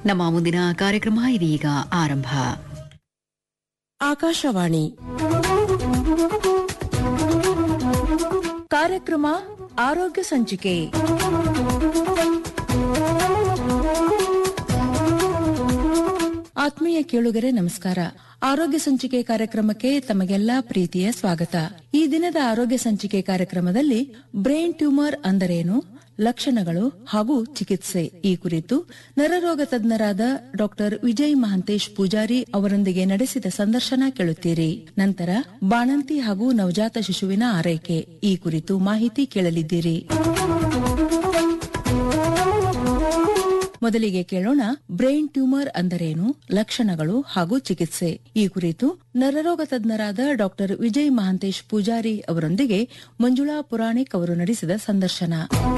ನಮ್ಮ ಮುಂದಿನ ಕಾರ್ಯಕ್ರಮ ಇದೀಗ ಆರಂಭ ಆಕಾಶವಾಣಿ ಕಾರ್ಯಕ್ರಮ ಆರೋಗ್ಯ ಸಂಚಿಕೆ ಆತ್ಮೀಯ ಕೇಳುಗರೆ ನಮಸ್ಕಾರ ಆರೋಗ್ಯ ಸಂಚಿಕೆ ಕಾರ್ಯಕ್ರಮಕ್ಕೆ ತಮಗೆಲ್ಲ ಪ್ರೀತಿಯ ಸ್ವಾಗತ ಈ ದಿನದ ಆರೋಗ್ಯ ಸಂಚಿಕೆ ಕಾರ್ಯಕ್ರಮದಲ್ಲಿ ಬ್ರೈನ್ ಟ್ಯೂಮರ್ ಅಂದರೇನು ಲಕ್ಷಣಗಳು ಹಾಗೂ ಚಿಕಿತ್ಸೆ ಈ ಕುರಿತು ನರರೋಗ ತಜ್ಞರಾದ ಡಾಕ್ಟರ್ ವಿಜಯ್ ಮಹಂತೇಶ್ ಪೂಜಾರಿ ಅವರೊಂದಿಗೆ ನಡೆಸಿದ ಸಂದರ್ಶನ ಕೇಳುತ್ತೀರಿ ನಂತರ ಬಾಣಂತಿ ಹಾಗೂ ನವಜಾತ ಶಿಶುವಿನ ಆರೈಕೆ ಈ ಕುರಿತು ಮಾಹಿತಿ ಕೇಳಲಿದ್ದೀರಿ ಮೊದಲಿಗೆ ಕೇಳೋಣ ಬ್ರೈನ್ ಟ್ಯೂಮರ್ ಅಂದರೇನು ಲಕ್ಷಣಗಳು ಹಾಗೂ ಚಿಕಿತ್ಸೆ ಈ ಕುರಿತು ನರರೋಗ ತಜ್ಞರಾದ ಡಾಕ್ಟರ್ ವಿಜಯ್ ಮಹಾಂತೇಶ್ ಪೂಜಾರಿ ಅವರೊಂದಿಗೆ ಮಂಜುಳಾ ಪುರಾಣಿಕ್ ಅವರು ನಡೆಸಿದ ಸಂದರ್ಶನ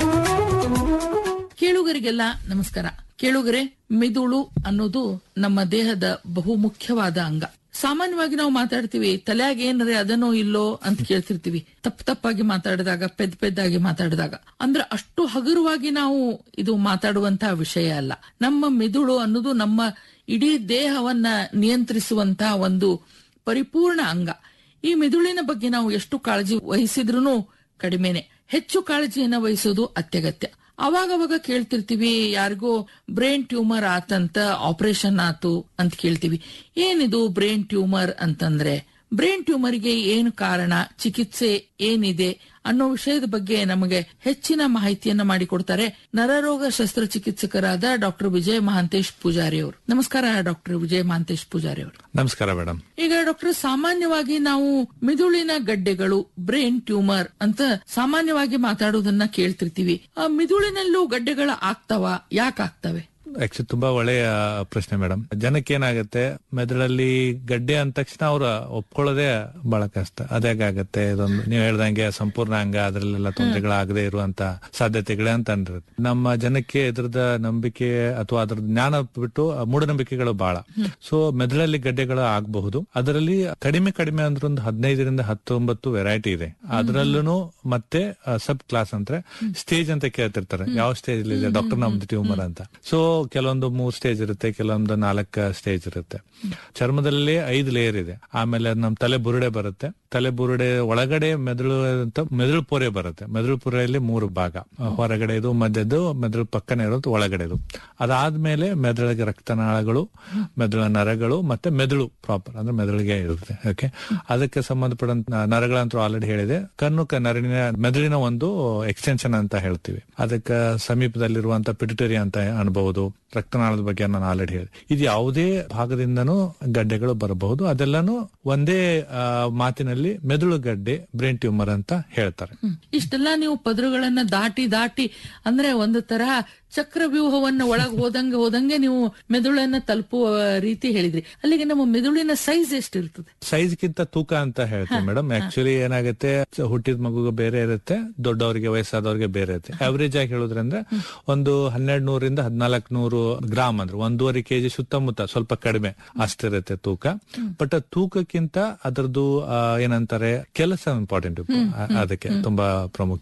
ಕೇಳುಗರಿಗೆಲ್ಲ ನಮಸ್ಕಾರ ಕೇಳುಗರೆ ಮಿದುಳು ಅನ್ನೋದು ನಮ್ಮ ದೇಹದ ಬಹು ಮುಖ್ಯವಾದ ಅಂಗ ಸಾಮಾನ್ಯವಾಗಿ ನಾವು ಮಾತಾಡ್ತೀವಿ ತಲೆಯಾಗ ಏನ್ರೆ ಅದನ್ನೋ ಇಲ್ಲೋ ಅಂತ ಕೇಳ್ತಿರ್ತೀವಿ ತಪ್ಪು ತಪ್ಪಾಗಿ ಮಾತಾಡಿದಾಗ ಪೆದ್ ಪೆದ್ದಾಗಿ ಮಾತಾಡಿದಾಗ ಅಂದ್ರೆ ಅಷ್ಟು ಹಗುರವಾಗಿ ನಾವು ಇದು ಮಾತಾಡುವಂತಹ ವಿಷಯ ಅಲ್ಲ ನಮ್ಮ ಮಿದುಳು ಅನ್ನೋದು ನಮ್ಮ ಇಡೀ ದೇಹವನ್ನ ನಿಯಂತ್ರಿಸುವಂತಹ ಒಂದು ಪರಿಪೂರ್ಣ ಅಂಗ ಈ ಮಿದುಳಿನ ಬಗ್ಗೆ ನಾವು ಎಷ್ಟು ಕಾಳಜಿ ವಹಿಸಿದ್ರೂ ಕಡಿಮೆನೆ ಹೆಚ್ಚು ಕಾಳಜಿಯನ್ನ ವಹಿಸೋದು ಅತ್ಯಗತ್ಯ ಅವಾಗವಾಗ ಕೇಳ್ತಿರ್ತೀವಿ ಯಾರಿಗೋ ಬ್ರೈನ್ ಟ್ಯೂಮರ್ ಆತಂತ ಆಪರೇಷನ್ ಆತು ಅಂತ ಕೇಳ್ತೀವಿ ಏನಿದು ಬ್ರೈನ್ ಟ್ಯೂಮರ್ ಅಂತಂದ್ರೆ ಬ್ರೈನ್ ಟ್ಯೂಮರ್ಗೆ ಏನು ಕಾರಣ ಚಿಕಿತ್ಸೆ ಏನಿದೆ ಅನ್ನೋ ವಿಷಯದ ಬಗ್ಗೆ ನಮಗೆ ಹೆಚ್ಚಿನ ಮಾಹಿತಿಯನ್ನ ಮಾಡಿಕೊಡ್ತಾರೆ ನರರೋಗ ಶಸ್ತ್ರಚಿಕಿತ್ಸಕರಾದ ಡಾಕ್ಟರ್ ವಿಜಯ್ ಮಹಾಂತೇಶ್ ಪೂಜಾರಿ ಅವರು ನಮಸ್ಕಾರ ಡಾಕ್ಟರ್ ವಿಜಯ್ ಮಹಾಂತೇಶ್ ಪೂಜಾರಿ ಅವರು ನಮಸ್ಕಾರ ಮೇಡಮ್ ಈಗ ಡಾಕ್ಟರ್ ಸಾಮಾನ್ಯವಾಗಿ ನಾವು ಮಿದುಳಿನ ಗಡ್ಡೆಗಳು ಬ್ರೈನ್ ಟ್ಯೂಮರ್ ಅಂತ ಸಾಮಾನ್ಯವಾಗಿ ಮಾತಾಡೋದನ್ನ ಕೇಳ್ತಿರ್ತೀವಿ ಆ ಮಿದುಳಿನಲ್ಲೂ ಗಡ್ಡೆಗಳ ಆಗ್ತಾವ ಯಾಕೆ ಆಗ್ತವೆ ಆಕ್ಚುಲಿ ತುಂಬಾ ಒಳ್ಳೆಯ ಪ್ರಶ್ನೆ ಮೇಡಮ್ ಜನಕ್ಕೆ ಏನಾಗುತ್ತೆ ಮೆದುಳಲ್ಲಿ ಗಡ್ಡೆ ಅಂದ ತಕ್ಷಣ ಅವ್ರ ಒಪ್ಕೊಳ್ಳೋದೇ ಬಹಳ ಕಷ್ಟ ಅದೇಗಾಗತ್ತೆ ಇದೊಂದು ನೀವು ಹೇಳ್ದಂಗೆ ಸಂಪೂರ್ಣ ಅಂಗ ಅದರಲ್ಲೆಲ್ಲ ತೊಂದರೆಗಳಾಗದೆ ಇರುವಂತ ಸಾಧ್ಯತೆಗಳೇ ಅಂತ ಅಂದಿರುತ್ತೆ ನಮ್ಮ ಜನಕ್ಕೆ ಇದ್ರದ ನಂಬಿಕೆ ಅಥವಾ ಅದ್ರ ಜ್ಞಾನ ಬಿಟ್ಟು ಮೂಢನಂಬಿಕೆಗಳು ಬಹಳ ಸೊ ಮೆದುಳಲ್ಲಿ ಗಡ್ಡೆಗಳು ಆಗಬಹುದು ಅದರಲ್ಲಿ ಕಡಿಮೆ ಕಡಿಮೆ ಅಂದ್ರೆ ಒಂದು ಹದಿನೈದರಿಂದ ಹತ್ತೊಂಬತ್ತು ವೆರೈಟಿ ಇದೆ ಅದರಲ್ಲೂ ಮತ್ತೆ ಸಬ್ ಕ್ಲಾಸ್ ಅಂದ್ರೆ ಸ್ಟೇಜ್ ಅಂತ ಕೇಳ್ತಿರ್ತಾರೆ ಯಾವ ಸ್ಟೇಜ್ ಇದೆ ಡಾಕ್ಟರ್ ನಮ್ದು ಟ್ಯೂಮರ್ ಅಂತ ಸೊ ಕೆಲವೊಂದು ಮೂರ್ ಸ್ಟೇಜ್ ಇರುತ್ತೆ ಕೆಲವೊಂದು ನಾಲ್ಕು ಸ್ಟೇಜ್ ಇರುತ್ತೆ ಚರ್ಮದಲ್ಲಿ ಐದು ಲೇಯರ್ ಇದೆ ಆಮೇಲೆ ನಮ್ ತಲೆ ಬುರುಡೆ ಬರುತ್ತೆ ತಲೆ ಬುರುಡೆ ಒಳಗಡೆ ಮೆದುಳು ಅಂತ ಮೆದುಳು ಪೊರೆ ಬರುತ್ತೆ ಮೆದುಳು ಪೊರೆಯಲ್ಲಿ ಮೂರು ಭಾಗ ಹೊರಗಡೆದು ಮಧ್ಯದ್ದು ಮೆದುಳು ಪಕ್ಕನೆ ಇರೋದು ಒಳಗಡೆದು ಅದಾದ್ಮೇಲೆ ಮೆದುಳಿಗೆ ರಕ್ತನಾಳಗಳು ಮೆದುಳ ನರಗಳು ಮತ್ತೆ ಮೆದುಳು ಪ್ರಾಪರ್ ಅಂದ್ರೆ ಮೆದುಳಿಗೆ ಇರುತ್ತೆ ಓಕೆ ಅದಕ್ಕೆ ಸಂಬಂಧಪಟ್ಟಂತ ನರಗಳಂತೂ ಆಲ್ರೆಡಿ ಹೇಳಿದೆ ಕಣ್ಣು ಕ- ನರಳಿನ ಮೆದುಳಿನ ಒಂದು ಎಕ್ಸ್ಟೆನ್ಷನ್ ಅಂತ ಹೇಳ್ತೀವಿ ಅದಕ್ಕೆ ಸಮೀಪದಲ್ಲಿರುವಂತ ಪಿಟುಟರಿ ಅಂತ ಅನ್ಬಹುದು ರಕ್ತನಾಳದ ಬಗ್ಗೆ ನಾನು ಆಲ್ರೆಡಿ ಹೇಳಿದೆ ಇದು ಯಾವುದೇ ಭಾಗದಿಂದನೂ ಗಡ್ಡೆಗಳು ಬರಬಹುದು ಅದೆಲ್ಲಾನು ಒಂದೇ ಆ, ಮಾತಿನಲ್ಲಿ ಮೆದುಳು ಗಡ್ಡೆ ಬ್ರೈನ್ ಟ್ಯೂಮರ್ ಅಂತ ಹೇಳ್ತಾರೆ ಹ್ಮ್. ಇಷ್ಟೆಲ್ಲ ನೀವು ಪದರುಗಳನ್ನ ದಾಟಿ ದಾಟಿ ಅಂದ್ರೆ ಒಂದು ತರಹ ಚಕ್ರವ್ಯೂಹವನ್ನ ಒಳಗ್ ಹೋದಂಗೆ ಹೋದಂಗೆ ನೀವು ಮೆದುಳನ್ನ ತಲುಪುವ ರೀತಿ ಹೇಳಿದ್ರಿ ಅಲ್ಲಿಗೆ ನಮ್ಮ ಮೆದುಳಿನ ಸೈಜ್ ಎಷ್ಟಿರ್ತದೆ ಸೈಜ್ ಗಿಂತ ತೂಕ ಅಂತ ಹೇಳ್ತೀವಿ ಮೇಡಮ್ ಆಕ್ಚುಲಿ ಏನಾಗುತ್ತೆ ಹುಟ್ಟಿದ ಮಗುಗೆ ಬೇರೆ ಇರುತ್ತೆ ದೊಡ್ಡವರಿಗೆ ವಯಸ್ಸಾದವ್ರಿಗೆ ಬೇರೆ ಇರುತ್ತೆ ಅವರೇಜ್ ಆಗಿ ಹೇಳುದ್ರಂದ್ರೆ ಒಂದು ಹನ್ನೆರಡು ನೂರಿಂದ ಹದಿನಾಲ್ಕು ನೂರು ಗ್ರಾಮ್ ಅಂದ್ರೆ ಒಂದೂವರೆ ಕೆಜಿ ಸುತ್ತಮುತ್ತ ಸ್ವಲ್ಪ ಕಡಿಮೆ ಅಷ್ಟಿರುತ್ತೆ ತೂಕ ಬಟ್ ತೂಕಕ್ಕಿಂತ ಅದರದ್ದು ಆ, ಏನಂತಾರೆ ಕೆಲಸ ಇಂಪಾರ್ಟೆಂಟ್ ಅದಕ್ಕೆ ತುಂಬಾ ಪ್ರಾಮುಖ್ಯ